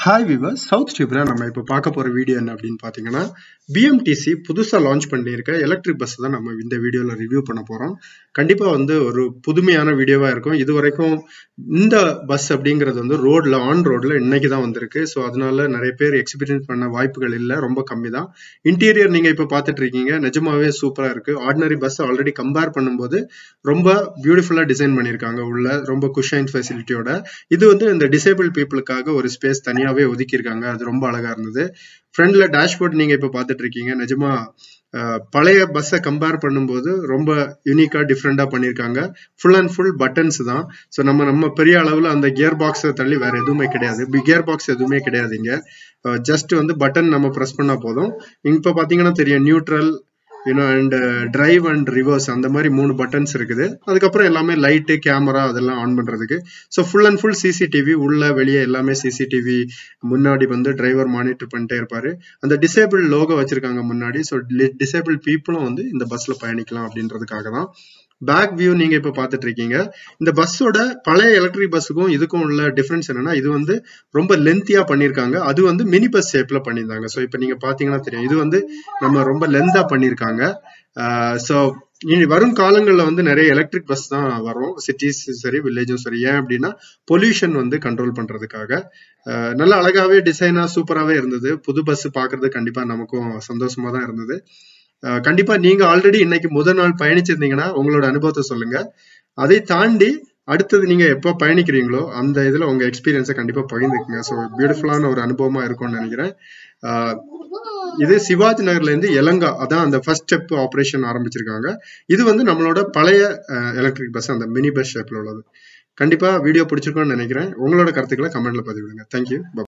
hi viewers south ஸ்ட்ரீப்ல நம்ம இப்போ பார்க்க போற வீடியோ என்ன அப்படின்னு பார்த்தீங்கன்னா பிஎம்டிசி புதுசா லான்ச் பண்ணியிருக்க எலக்ட்ரிக் பஸ் தான் நம்ம இந்த வீடியோல ரிவ்யூ பண்ண போறோம் கண்டிப்பா வந்து ஒரு புதுமையான வீடியோவா இருக்கும் இது வரைக்கும் இந்த பஸ் அப்படிங்கிறது வந்து ரோட்ல ஆன் ரோட்ல இன்னைக்கு தான் வந்திருக்கு ஸோ அதனால நிறைய பேர் எக்ஸ்பீரியன்ஸ் பண்ண வாய்ப்புகள் இல்லை ரொம்ப கம்மி தான் இன்டீரியர் நீங்க இப்போ பார்த்துட்டு இருக்கீங்க நிஜமாவே சூப்பரா இருக்கு ஆர்டினரி பஸ் ஆல்ரெடி கம்பேர் பண்ணும்போது ரொம்ப பியூட்டிஃபுல்லா டிசைன் பண்ணியிருக்காங்க உள்ள ரொம்ப குஷைன் ஃபெசிலிட்டியோட இது வந்து இந்த டிசேபிள் பீப்புளுக்காக ஒரு ஸ்பேஸ் தனியாவே ஒதுக்கியிருக்காங்க அது ரொம்ப அழகா இருந்தது ஃப்ரண்ட்ல டேஷ்போர்ட் நீங்க இப்ப பார்த்துட்டு இருக்கீங்க நிஜமா அஹ், பழைய பஸ்ஸை கம்பேர் பண்ணும்போது ரொம்ப யூனிக்கா டிஃப்ரெண்டா பண்ணியிருக்காங்க ஃபுல் அண்ட் ஃபுல் பட்டன்ஸ் தான் ஸோ நம்ம நம்ம பெரிய அளவுல அந்த கியர் பாக்ஸை தள்ளி வேற எதுவுமே கிடையாது கியர் பாக்ஸ் எதுவுமே கிடையாது இங்க ஜஸ்ட் வந்து பட்டன் நம்ம ப்ரெஸ் பண்ணா போதும் இப்ப பாத்தீங்கன்னா தெரியும் neutral you know and drive and reverse அந்த மாதிரி மூணு பட்டன்ஸ் இருக்குது அதுக்கப்புறம் எல்லாமே லைட்டு கேமரா அதெல்லாம் ஆன் பண்றதுக்கு so full and full CCTV உள்ள வெளியே எல்லாமே சிசிடிவி முன்னாடி வந்து டிரைவர் மானிட்டர் பண்ணிட்டே இருப்பாரு அந்த டிசேபிள் லோகோ வச்சிருக்காங்க முன்னாடி ஸோ டிசேபிள் பீப்புளும் வந்து இந்த பஸ்ல பயணிக்கலாம் அப்படின்றதுக்காக தான் பேக் வியூ நீங்க இப்ப பாத்துட்டு இருக்கீங்க இந்த பஸ்ஸோட பழைய எலக்ட்ரிக் பஸ்ஸுக்கும் இதுக்கும் உள்ள டிஃபரன்ஸ் என்னன்னா இது வந்து ரொம்ப லென்த்தியா பண்ணிருக்காங்க அது வந்து மினி பஸ் ஷேப்ல பண்ணியிருந்தாங்க ஸோ இப்ப நீங்க பாத்தீங்கன்னா தெரியும் இது வந்து நம்ம ரொம்ப லென்த்தா பண்ணிருக்காங்க ஸோ இனி வரும் காலங்களில் வந்து நிறைய எலக்ட்ரிக் பஸ் தான் வரும் சிட்டிஸ் சரி வில்லேஜும் சரி ஏன் அப்படின்னா பொல்யூஷன் வந்து கண்ட்ரோல் பண்றதுக்காக அஹ் நல்ல அழகாவே டிசைனா சூப்பராகவே இருந்தது புது பஸ் பார்க்கிறது கண்டிப்பா நமக்கும் சந்தோஷமா தான் இருந்தது அஹ் கண்டிப்பா நீங்க ஆல்ரெடி இன்னைக்கு முதல் நாள் பயணிச்சிருந்தீங்கன்னா உங்களோட அனுபவத்தை சொல்லுங்க அதை தாண்டி அடுத்தது நீங்க எப்போ பயணிக்கிறீங்களோ அந்த இதுல உங்க எக்ஸ்பீரியன்ஸை கண்டிப்பா பகிர்ந்துக்குங்க ஸோ பியூட்டிஃபுல்லான ஒரு அனுபவமா இருக்கும்னு நினைக்கிறேன் அஹ் இது சிவாஜி நகர்ல இருந்து எலங்கா அதான் அந்த ஃபர்ஸ்ட் ஸ்டெப் ஆபரேஷன் ஆரம்பிச்சிருக்காங்க இது வந்து நம்மளோட பழைய எலக்ட்ரிக் பஸ் அந்த மினி பஸ் ஷேப்ல உள்ளது கண்டிப்பா வீடியோ பிடிச்சிருக்கோம்னு நினைக்கிறேன் உங்களோட கருத்துக்களை கமெண்ட்ல பதிவிடுங்க தேங்க்யூ